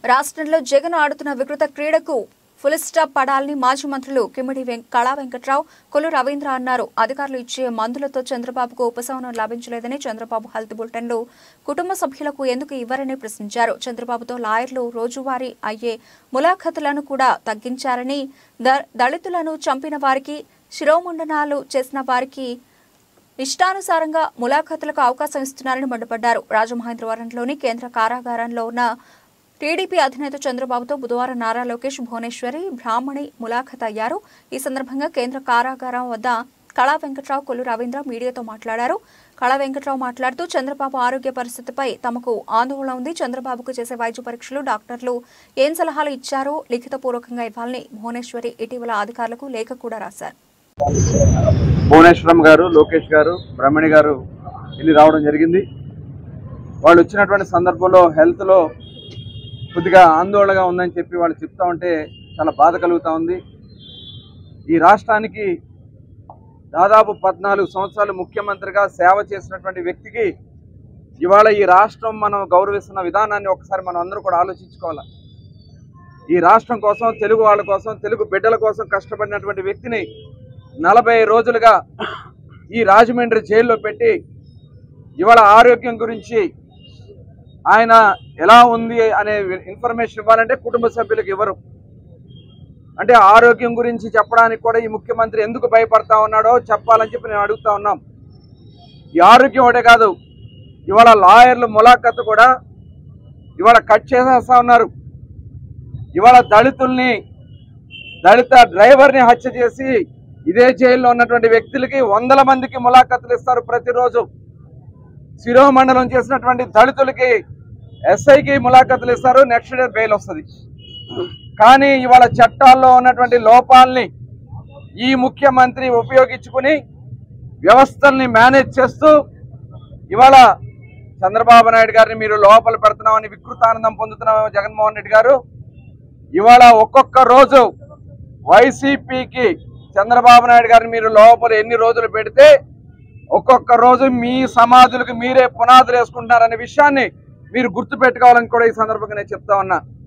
రాష్ట్రంలో జగన్ ఆడుతున్న వికృత క్రీడకు ఫుల్ స్టాప్ పడాలని మాజీ మంత్రులు కిమిడి వెం- కళా వెంకట్రావు కొల్లు రవీంద్ర అన్నారు అధికారులు ఇచ్చే మందులతో చంద్రబాబుకు ఉపశమనం లభించలేదని చంద్రబాబు హెల్త్ బులెటిన్లు కుటుంబ సభ్యులకు ఎందుకు ఇవ్వరని ప్రశ్నించారు చంద్రబాబుతో లాయర్లు రోజువారీ అయ్యే ములాఖతులను కూడా తగ్గించారని ద- దళితులను చంపిన వారికి శిరోముండనాలు చేసిన వారికి ఇష్టానుసారంగా ములాఖతులకు అవకాశం ఇస్తున్నారని మండిపడ్డారు రాజమహేంద్రవరంలోని కేంద్ర కారాగారంలో ఉన్న టీడీపీ అధినేత చంద్రబాబుతో బుధవారం నారా లోకేష్ భువనేశ్వరి బ్రాహ్మణి ములాఖత్ అయ్యారు ఈ సందర్భంగా కేంద్ర కారాగారం వద్ద కళా వెంకట్రావు కొల్లు రవీంద్ర మీడియాతో మాట్లాడారు కళా వెంకట్రావు మాట్లాడుతూ చంద్రబాబు ఆరోగ్య పరిస్థితిపై తమకు ఆందోళన ఉంది చంద్రబాబుకు చేసే వైద్య పరీక్షలు డాక్టర్లు ఏం సలహాలు ఇచ్చారో లిఖితపూర్వకంగా ఇవ్వాలని భువనేశ్వరి ఇటీవల అధికారులకు లేఖ కూడా రాశారు భువనేశ్వరం గారు లోకేష్ గారు బ్రహ్మణి గారు వెళ్ళి రావడం జరిగింది వాళ్ళు వచ్చినటువంటి సందర్భంలో హెల్త్లో కొద్దిగా ఆందోళనగా ఉందని చెప్పి వాళ్ళు చెప్తా ఉంటే చాలా బాధ కలుగుతూ ఉంది ఈ రాష్ట్రానికి దాదాపు పద్నాలుగు సంవత్సరాలు ముఖ్యమంత్రిగా సేవ చేసినటువంటి వ్యక్తికి ఇవాళ ఈ రాష్ట్రం మనం గౌరవిస్తున్న విధానాన్ని ఒకసారి మనం అందరూ కూడా ఆలోచించుకోవాలి ఈ రాష్ట్రం కోసం తెలుగు వాళ్ళ కోసం తెలుగు బిడ్డల కోసం కష్టపడినటువంటి వ్యక్తిని నలభై రోజులుగా ఈ రాజమండ్రి జైల్లో పెట్టి ఇవాళ ఆరోగ్యం గురించి ఆయన ఎలా ఉంది అనే ఇన్ఫర్మేషన్ ఇవ్వాలంటే కుటుంబ సభ్యులకు ఇవ్వరు అంటే ఆరోగ్యం గురించి చెప్పడానికి కూడా ఈ ముఖ్యమంత్రి ఎందుకు భయపడతా ఉన్నాడో చెప్పాలని చెప్పి నేను అడుగుతా ఉన్నాం ఈ ఆరోగ్యం ఒకటే కాదు ఇవాళ లాయర్లు ములాఖత్ కూడా ఇవాళ కట్ చేసేస్తా ఉన్నారు ఇవాళ దళితుల్ని దళిత డ్రైవర్ని హత్య చేసి ఇదే జైల్లో ఉన్నటువంటి వ్యక్తులకి వందల మందికి ములాఖతులు ఇస్తారు ప్రతిరోజు శిరోమండలం చేసినటువంటి దళితులకి ఎస్ఐకి ములాఖతులు ఇస్తారు నెక్స్ట్ డే బెయిల్ వస్తుంది కానీ ఇవాళ చట్టాల్లో ఉన్నటువంటి లోపాలని ఈ ముఖ్యమంత్రి ఉపయోగించుకుని వ్యవస్థల్ని మేనేజ్ చేస్తూ ఇవాళ చంద్రబాబు నాయుడు గారిని మీరు లోపల పెడుతున్నామని వికృతానందం పొందుతున్నామేమో జగన్మోహన్ రెడ్డి గారు ఇవాళ ఒక్కొక్క రోజు వైసీపీకి చంద్రబాబు నాయుడు గారిని మీరు లోపల ఎన్ని రోజులు పెడితే ఒక్కొక్క రోజు మీ సమాధులకు మీరే పునాదులు వేసుకుంటారనే విషయాన్ని మీరు గుర్తు పెట్టుకోవాలని కూడా ఈ సందర్భంగా నేను చెప్తా ఉన్నా